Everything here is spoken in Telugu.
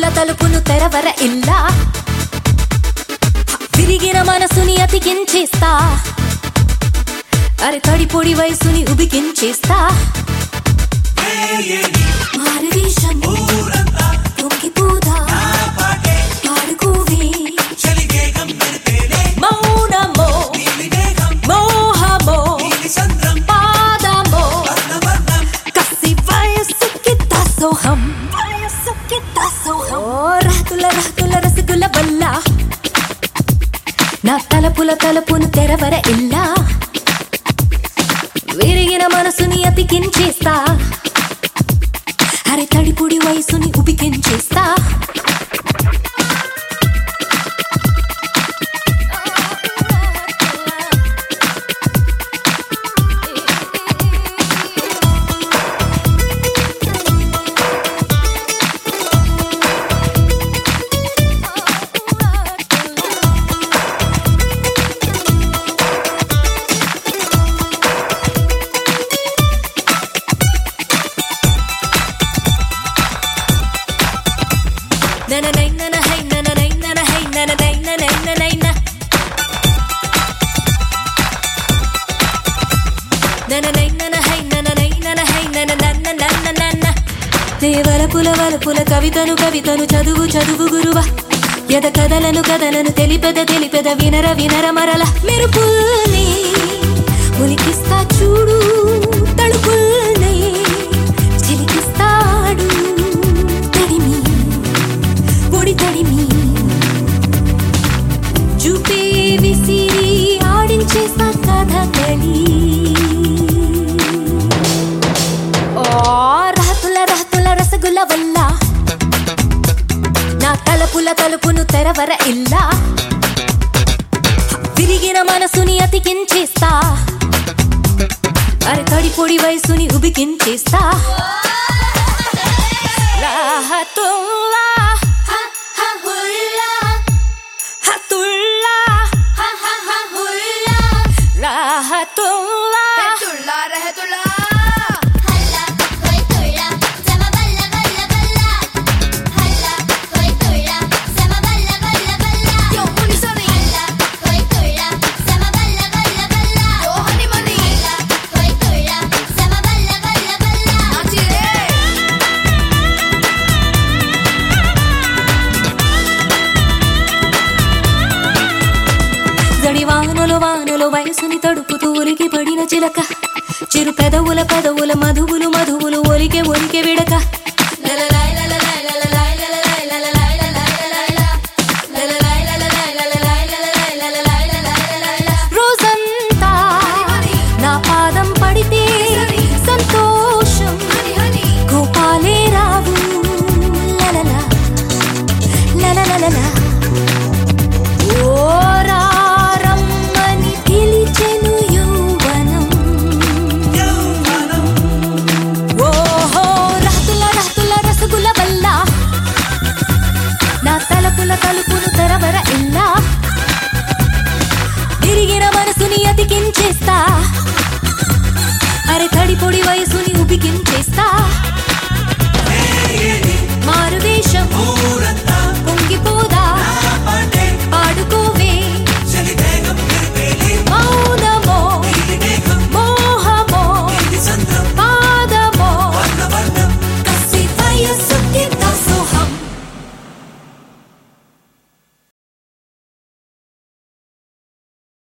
తలుపుల తలుపును తెరవర ఇల్లా విరిగిన మనసుని అతికించేస్తా అరే తడి పొడి వయసుని ఉబికించేస్తా మారువేషం పొంగిపోదా పాడుకోవే మౌనమో మోహమో పాదమో కసి వయస్సుకి దాసోహం వయస్సుకి దాసోహం ఓ రాతుల రాతుల రసగుల వల్ల నా తలపుల తలుపును తెరవర ఇల్లా విరిగిన మనసుని అతికించేస్తా అరే తడిపుడి వయసుని ఉబికించేస్తా నననై ననహై నననై ననహై నననై ననై ననై న. నననై ననహై నననై ననహై నననన్ననన్ననన్న. దేవల పుల వలపుల కవితను కవితను చదువు చదువు గురువ ఎద కథలను కథలను తెలిపెద తెలిపెద వినర వినర మరల మెరుపుల్ని ఉలికిస్తా చూడు తడుపుల్ని చిలికిస్తాడు తడిమి పొడి తడిమి చూపే విసిరి ఆడించేస్తా కథకళి ఓ రాతుల రాతుల రసగుల వల్ల నా తలపుల తలుపును తెరవర ఇల్లా విరిగిన మనసుని అతికించేస్తా అరే తడి పొడి వయసుని ఉబికించేస్తా రాహతుల్లా హతుల్లా రాహతుల్లా హల్లా హోయ్ తుళ్ళ సమ బల్ల బల్ల బల్ల హల్లా హోయ్ తుళ్ళ సమ బల్ల బల్ల బల్ల యో ముని సని హల్లా హోయ్ తుళ్ళ సమ బల్ల బల్ల బల్ల యో హని మని హల్లా హోయ్ తుళ్ళ సమ బల్ల బల్ల బల్ల నాచిరే జడి వానలు వానలు వయసుని తడుపుతూ ఉలికి పడిన చిలక చిరు పెదవుల పెదవుల మధువులు మధువులు ఒలికే ఒలికే విడక లలలాయ్ లలలాయ్ లలలాయ్ లలలాయ్ లలలాయ్ లలలాయ్ లలలాయ్ లలలాయ్ లలలాయ్ లలలాయ్ లలలాయ్ లలలాయ్ లలలాయ్. రోజంతా నా పాదం పడితే సంతోషం కోపాలే రావు లలలా లలలలలా ఓరారమ్మని పిలిచెను యౌవనం. ఓహో రాతుల రాతుల రసగుల వల్ల నా తలపుల తలుపును తెరవర ఇల్లా తిరిగిన మనసుని అతికించేస్తా అరే తడి పొడి వయసుని ఉబికించేస్తా మారువేషం